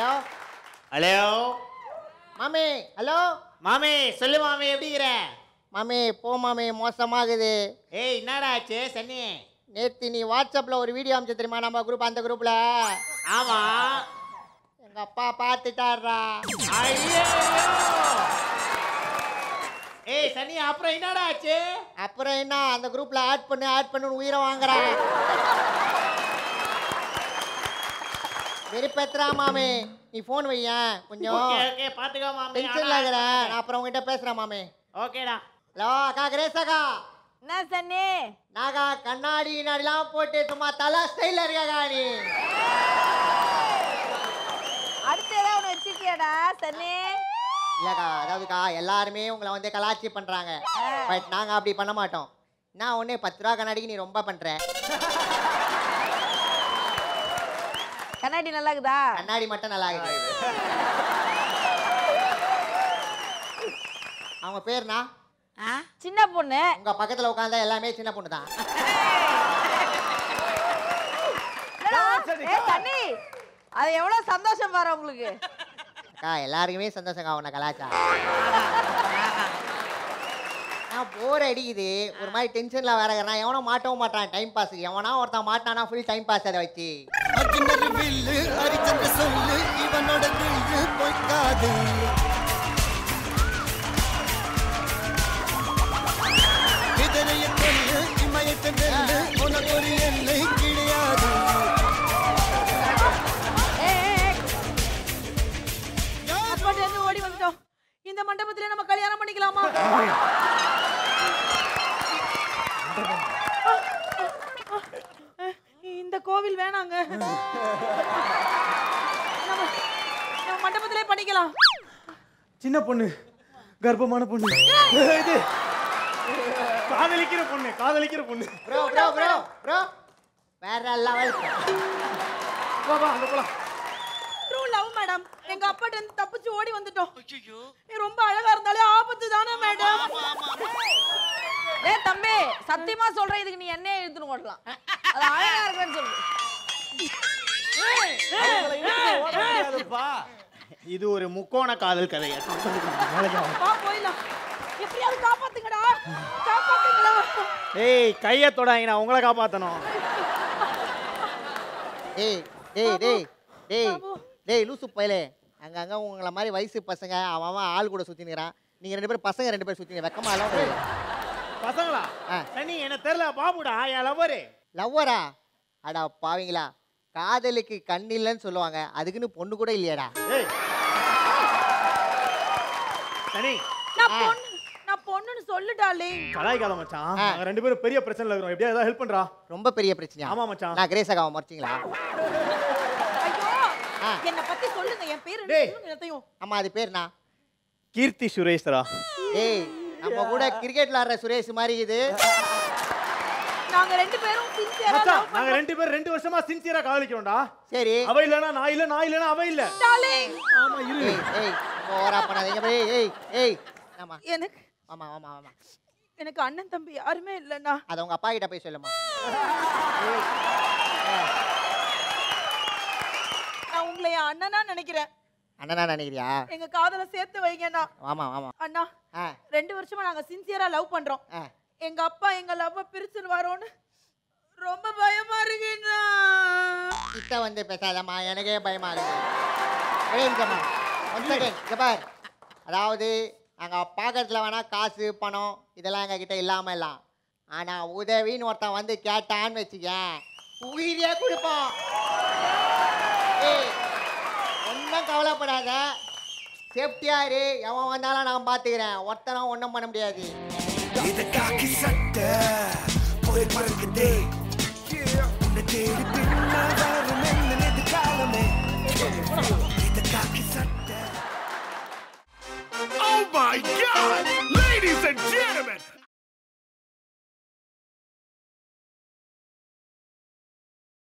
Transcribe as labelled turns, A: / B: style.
A: Hello
B: hello
A: மாமி hello
B: மாமி சொல்லு மாமி எப்படி இருக்கிற
A: மாமி போ மாமி மோசமாகுது
B: ஏய் என்னடா ஆச்சு சன்னி
A: நேத்து நீ வாட்ஸ்அப்ல ஒரு வீடியோ அனுப்பிச்சு தெரியுமா நம்ம குரூப் அந்த குரூப்ல
B: ஆமா
A: எங்க அப்பா பார்த்துட்டாரா
B: ஐயோ ஏய் சன்னி அப்புறம் என்னடா ஆச்சு
A: அப்புறம் என்ன அந்த குரூப்ல ஆட் பண்ணு ஆட் பண்ணு உயிரை வாங்குறா வெறுப்பேத்துறா மாமி நீ ஃபோன் வையேன் கொஞ்சம்
B: ஓகே ஓகே பாத்துக்கோ மாமி
A: டென்ஷன்ல இருக்கிறேன் நான் அப்புறம் உங்ககிட்ட பேசுறேன் மாமி
B: ஓகேடா
A: ஹலோ அக்கா கிரேசக்கா
C: என்ன சன்னி
A: நாகா கண்ணாடி கிண்ணாடிலாம் போட்டு சும்மா தலா ஸ்டைல இருக்காக்கா நீ
C: அடுத்து ஏதாவது ஒன்று வச்சிருக்கியாடா சன்னி
A: இல்லக்கா அதாவதுக்கா எல்லாருமே உங்களை வந்து கலாச்சி பண்றாங்க பட் நாங்க அப்படி பண்ண மாட்டோம் நான் ஒண்ணு பத்து ரூபா கண்ணாடிக்கு நீ ரொம்ப பண்ற
C: கண்ணாடி நல்லா இருக்குதா
A: கண்ணாடி மட்டும் நல்லா இருக்குது அவங்க பேர்னா
C: சின்ன பொண்ணு
A: உங்க பக்கத்துல உட்காந்தா எல்லாமே சின்ன பொண்ணு தான்
C: என்னடா? ஏய் தண்ணி அது எவ்வளவு சந்தோஷம் பாரு உங்களுக்கு
A: அக்கா எல்லாருக்குமே சந்தோஷங்க உன்னை கலாச்சா நான் போர் அடிக்குது ஒரு மாதிரி டென்ஷன்ல வேற இருக்கிறேன் எவனோ மாட்டவும் மாட்டான் டைம் பாஸுக்கு எவனா ஒருத்தன் மாட்டானா ஃபுல் டைம் பாஸ் அதை வச்சு
D: அர்ஜுனர் வில்லு ஹரிச்சந்திர சொல்லு இவனோட வில்லு பொய்க்காது இதனைய கொல்லு இமயத்தை வெல்லு உனக்கு ஒரு எல்லை கிடையாது
E: ஹஸ்பண்ட் இருந்து ஓடி வந்துட்டோம் இந்த மண்டபத்திலே நம்ம கல்யாணம் பண்ணிக்கலாமா இந்த கோவில் வேணாங்க நம்ம நம்ம மண்டபத்திலே பண்ணிக்கலாம்
F: சின்ன பொண்ணு கர்ப்பமான பொண்ணு இது காதலிக்கிற பொண்ணு காதலிக்கிற பொண்ணு
A: ப்ரோ ப்ரோ ப்ரோ ப்ரோ வேற லெவல்
F: வா வா அங்க போலாம்
E: ட்ரூ லவ் மேடம் எங்க அப்பாட்ட இருந்து தப்பிச்சு ஓடி வந்துட்டோம் நீ ரொம்ப அழகா இருந்தாலே ஆபத்து தானே மேடம்
C: ஏய் தம்பி சத்தியமா சொல்றேன் இதுக்கு நீ என்னையே இழுத்துன்னு ஓடலாம் அது அழகா இருக்குன்னு சொல்லு
B: இது ஒரு முக்கோண காதல் கதை
E: வா போயிடலாம் எப்படியாவது காப்பாத்துங்கடா காப்பாத்துங்களா
B: ஏய் கையை தொடாங்கண்ணா உங்களை காப்பாத்தணும்
A: டேய் டேய் டேய் டேய் டேய் லூசு பயலே அங்கங்க உங்களை மாதிரி வயசு பசங்க அவன் அவன் ஆள் கூட சுத்தினுறான் நீங்க ரெண்டு பேரும் பசங்க ரெண்டு பேரும் சுத்திங்க வெக்கமா எல்லாம்
B: பசங்களா
A: ஆ.
B: சனி என்ன தெரியல பாபுடா என் லவ்வரு
A: லவ்வரா அடா பாவீங்களா காதலுக்கு கண் இல்லைன்னு சொல்லுவாங்க அதுக்குன்னு பொண்ணு கூட இல்லையாடா
B: ஏய் சனி
E: நான் பொண்ணு நான் பொண்ணுன்னு சொல்லு டார்லிங்
F: கலாய்க்காத மச்சான்
A: ஆ.
F: நாங்க ரெண்டு பேரும் பெரிய பிரச்சனைல இருக்கிறோம் எப்படியா ஏதாவது ஹெல்ப் பண்றா
A: ரொம்ப பெரிய பிரச்சனையா
F: ஆமா மச்சான்.
A: நான் கிரேசகாவை மறைச்சிங்களா
E: ஐயோ
A: ஆ.
E: என்ன பத்தி சொல்லுங்க என் பேரு
B: டேய்.
E: சொல்லுங்க எல்லாத்தையும்
A: ஆமா அது பேர்னா
B: கீர்த்தி சுரேஷ்ரா
A: டேய் நம்ம கூட கிரிக்கெட் விளாடுற சுரேஷ் மாதிரி இது
E: நாங்க ரெண்டு பேரும் சின்சியரா
F: மச்சான்
E: லவ்
F: நாங்க ரெண்டு பேரும் ரெண்டு வருஷமா சின்சியரா காதலிக்கிறோம்டா
A: சரி
F: அவ இல்லனா நான் இல்ல நான் இல்லனா அவ இல்ல
E: டார்லிங்
F: ஆமா இரு
A: ஏய் ஏய் ஓவரா பண்ணாதீங்க ஏய் ஏய் ஏய் ஆமா
E: எனக்கு
A: ஆமா ஆமா ஆமா
E: எனக்கு அண்ணன் தம்பி யாருமே இல்லைண்ணா
A: அதை உங்க அப்பா கிட்ட போய் சொல்லுமா
E: நான் உங்களை என் அண்ணனா நினைக்கிறேன்
A: அண்ணனா நினைக்கிறியா
E: எங்க காதல சேர்த்து வைங்கண்ணா
A: ஆமா ஆமா
E: அண்ணா
A: ஆ
E: ரெண்டு வருஷமா நாங்க சின்சியரா லவ் பண்றோம்
A: ஆ
E: எங்க அப்பா எங்க லவ் பிரிச்சுருவாரோன்னு ரொம்ப பயமா இருக்குண்ணா
A: கிட்ட வந்து பேசாதம்மா எனக்கே பயமா இருக்கு ஒரே நிமிஷம்மா ஒன் செகண்ட் இங்க பார் அதாவது நாங்கள் பார்க்கறதுல வேணா காசு பணம் இதெல்லாம் எங்கள் கிட்ட இல்லாமல் எல்லாம் ஆனால் உதவின்னு ஒருத்தன் வந்து கேட்டான்னு வச்சுக்க உயிரே கொடுப்போம் ஏய் ஒன்றும் கவலைப்படாத சேஃப்டியா இரு எவன் வந்தாலும் நான் பார்த்துக்கிறேன் ஒருத்தனும் ஒன்றும் பண்ண முடியாது
D: இது காக்கி சட்டை போய் பறக்குதே உன்னை தேடி பின்னாக